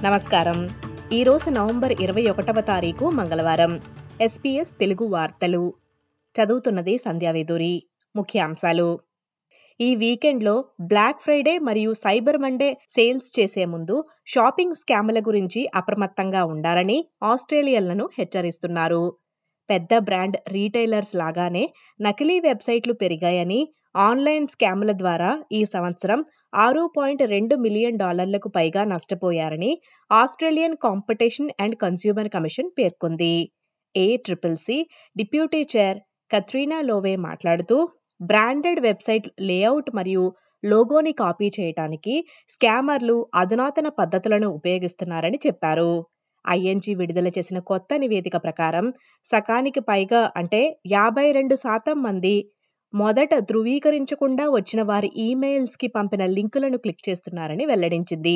నమస్కారం ఈరోజు నవంబర్ ఇరవై ఒకటవ తారీఖు మంగళవారం ఎస్పీఎస్ తెలుగు వార్తలు చదువుతున్నది సంధ్యావేదూరి ముఖ్యాంశాలు ఈ వీకెండ్లో బ్లాక్ ఫ్రైడే మరియు సైబర్ మండే సేల్స్ చేసే ముందు షాపింగ్ స్కామ్ల గురించి అప్రమత్తంగా ఉండాలని ఆస్ట్రేలియన్లను హెచ్చరిస్తున్నారు పెద్ద బ్రాండ్ రీటైలర్స్ లాగానే నకిలీ వెబ్సైట్లు పెరిగాయని ఆన్లైన్ స్కామ్ల ద్వారా ఈ సంవత్సరం ఆరు పాయింట్ రెండు మిలియన్ డాలర్లకు పైగా నష్టపోయారని Australian competition and consumer commission పేర్కొంది A triple C deputy chair Katrina Lowe మాట్లాడుతూ బ్రాండెడ్ వెబ్సైట్ లేఅవుట్ మరియు లోగోని కాపీ చేయటానికి స్కామర్లు అధునాతన పద్ధతులను ఉపయోగిస్తున్నారని చెప్పారు ఐఎన్జీ విడుదల చేసిన కొత్త నివేదిక ప్రకారం సకానికి పైగా అంటే యాభై రెండు శాతం మంది మొదట ధృవీకరించకుండా వచ్చిన వారి ఈమెయిల్స్కి పంపిన లింకులను క్లిక్ చేస్తున్నారని వెల్లడించింది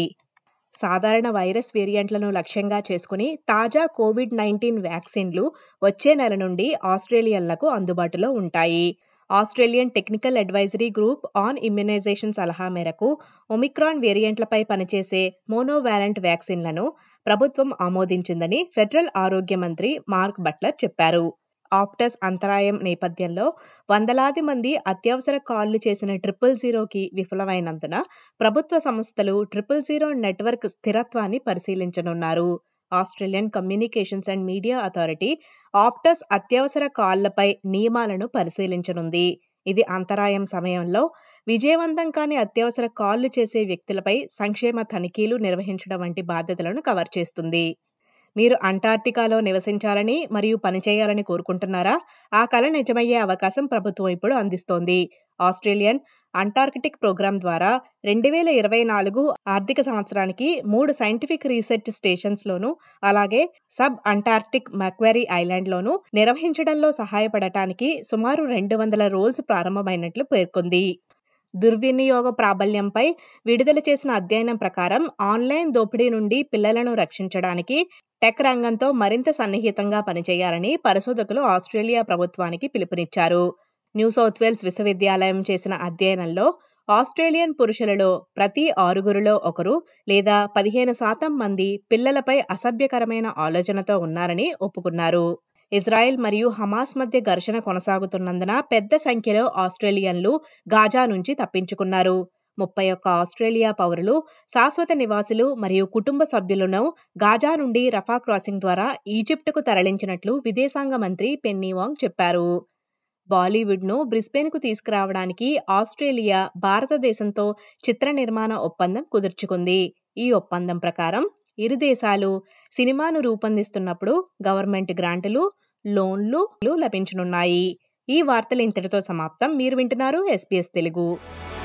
సాధారణ వైరస్ వేరియంట్లను లక్ష్యంగా చేసుకుని తాజా కోవిడ్ నైన్టీన్ వ్యాక్సిన్లు వచ్చే నెల నుండి ఆస్ట్రేలియన్లకు అందుబాటులో ఉంటాయి Australian technical advisory group on immunisation సలహా మేరకు ఒమిక్రాన్ వేరియంట్లపై పనిచేసే మోనోవాలెంట్ వ్యాక్సిన్లను ప్రభుత్వం ఆమోదించిందని ఫెడరల్ ఆరోగ్య మంత్రి మార్క్ బట్లర్ చెప్పారు ఆప్టస్ అంతరాయం నేపథ్యంలో వందలాది మంది అత్యవసర కాల్లు చేసిన ట్రిపుల్ జీరోకి విఫలమైనందున ప్రభుత్వ సంస్థలు ట్రిపుల్ జీరో నెట్వర్క్ స్థిరత్వాన్ని పరిశీలించనున్నారు Australian communications and media authority Optus అత్యవసర కాళ్లపై నియమాలను పరిశీలించనుంది ఇది అంతరాయం సమయంలో విజయవంతం కాని అత్యవసర కాల్లు చేసే వ్యక్తులపై సంక్షేమ తనిఖీలు నిర్వహించడం వంటి బాధ్యతలను కవర్ చేస్తుంది మీరు అంటార్టికాలో నివసించాలని మరియు పనిచేయాలని కోరుకుంటున్నారా ఆ కళ నిజమయ్యే అవకాశం ప్రభుత్వం ఇప్పుడు అందిస్తోంది ఆస్ట్రేలియన్ అంటార్కిటిక్ ప్రోగ్రాం ద్వారా రెండు వేల ఇరవై నాలుగు ఆర్థిక సంవత్సరానికి మూడు సైంటిఫిక్ రీసెర్చ్ స్టేషన్స్లోనూ అలాగే సబ్ అంటార్క్టిక్ మక్వెరీ ఐలాండ్లోనూ నిర్వహించడంలో సహాయపడటానికి సుమారు రెండు వందల రోల్స్ ప్రారంభమైనట్లు పేర్కొంది దుర్వినియోగ ప్రాబల్యంపై విడుదల చేసిన అధ్యయనం ప్రకారం ఆన్లైన్ దోపిడీ నుండి పిల్లలను రక్షించడానికి టెక్ రంగంతో మరింత సన్నిహితంగా పనిచేయాలని పరిశోధకులు ఆస్ట్రేలియా ప్రభుత్వానికి పిలుపునిచ్చారు న్యూ సౌత్ వేల్స్ విశ్వవిద్యాలయం చేసిన అధ్యయనంలో ఆస్ట్రేలియన్ పురుషులలో ప్రతి ఆరుగురిలో ఒకరు లేదా పదిహేను శాతం మంది పిల్లలపై అసభ్యకరమైన ఆలోచనతో ఉన్నారని ఒప్పుకున్నారు ఇజ్రాయెల్ మరియు హమాస్ మధ్య ఘర్షణ కొనసాగుతున్నందున పెద్ద సంఖ్యలో ఆస్ట్రేలియన్లు గాజా నుంచి తప్పించుకున్నారు ముప్పై ఒక్క ఆస్ట్రేలియా పౌరులు శాశ్వత నివాసులు మరియు కుటుంబ సభ్యులను గాజా నుండి రఫా క్రాసింగ్ ద్వారా ఈజిప్టుకు తరలించినట్లు విదేశాంగ మంత్రి పెన్నీ వాంగ్ చెప్పారు బాలీవుడ్ను బ్రిస్బెన్కు తీసుకురావడానికి ఆస్ట్రేలియా భారతదేశంతో చిత్ర నిర్మాణ ఒప్పందం కుదుర్చుకుంది ఈ ఒప్పందం ప్రకారం ఇరు దేశాలు సినిమాను రూపొందిస్తున్నప్పుడు గవర్నమెంట్ గ్రాంటులు లోన్లు లభించనున్నాయి ఈ వార్తలు ఇంతటితో సమాప్తం మీరు వింటున్నారు ఎస్పీఎస్ తెలుగు